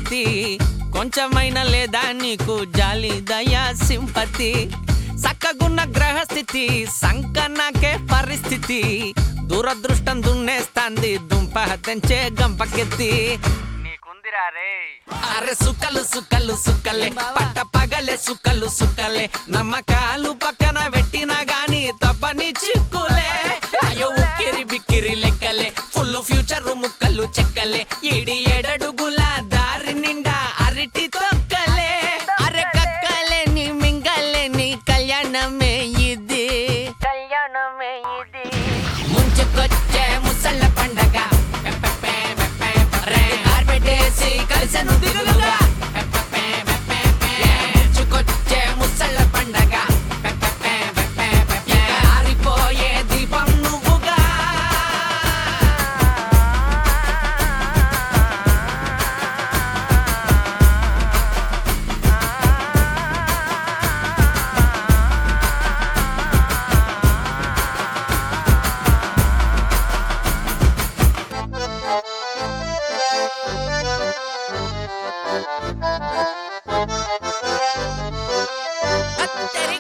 గతి కొంచెమైనా లేదా నీకు జాలి దయా సింపతి సక్కగున్న గ్రహస్థితి సంకనాకే పరిస్థితి దురదృష్టం దున్నేస్తాంది దుంప తెంచే గంపకెత్తి నీకుందిరా రే అరే సుక్కలు సుక్కలు సుక్కలే పట్ట పగలే సుక్కలు సుక్కలే నమ్మకాలు పక్కన పెట్టినా గాని తప్పని చిక్కులే అయ్యో ఉక్కిరి బిక్కిరి లెక్కలే ఫుల్ ఫ్యూచర్ ముక్కలు చెక్కలే ఇడి ఎడడుగుల దారి నిండా అరటి తొక్కలే అరే కక్కలేని మింగలేని కళ్యాణమే ఇది కళ్యాణమే ఇది ముంచుకొచ్చే ముసళ్ళ పండగ రే ఆర్బెటేసి కలిసెను దిగులుగా ముంచుకొచ్చే ముసళ్ళ పండగ ఇక ఆరిపోయే దీపం నువ్వుగా అత్తరి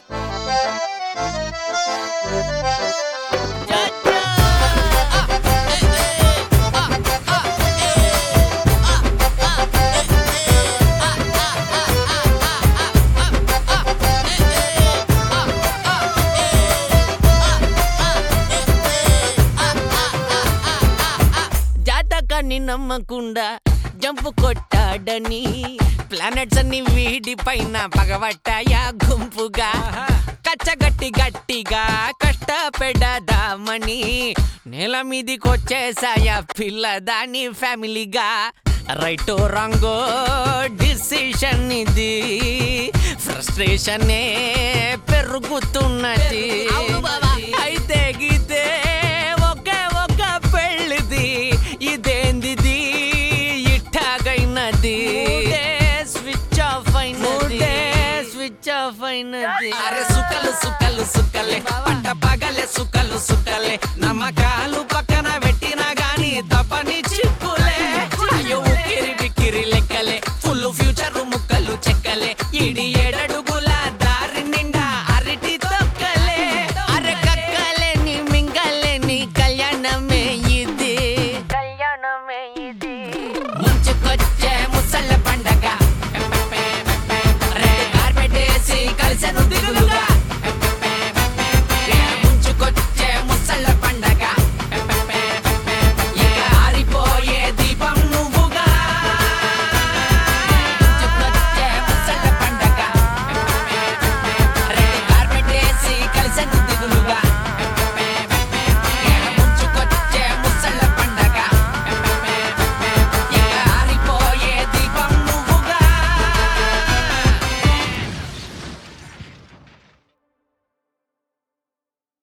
జాతకాన్ని నమ్మకుండా జంపు కొట్టాడని ప్లానెట్స్ అన్ని వీడి పైన పగబట్టాయా గుంపుగా కచ్చగట్టి గట్టిగా కష్టపెడదామని నేల మీదికొచ్చేసాయా పిల్లదాని ఫ్యామిలీగా రైట్ రాంగో డిసిషన్ ఇది ఫ్రస్ట్రేషనే పెరుగుతున్నది అయితే గీతే ఒకే ఒక పెళ్ళిది ఇదేందిది ఇట్టాగైనది స్విచ్ ఆఫ్ అయినది స్విచ్ ఆఫ్ అయినది అరే సుక్కలు సుక్కలు సుక్కలే పంట పగలే సుక్కలు సుక్కలే నమ్మకాలు పక్కన పెట్టినా గాని తప్పని చిక్కులే అయ్యో ఉక్కిరి బిక్కిరి లెక్కలే ఫుల్ ఫ్యూచర్ ముక్కలు చెక్కలే ఇడి ఎడడు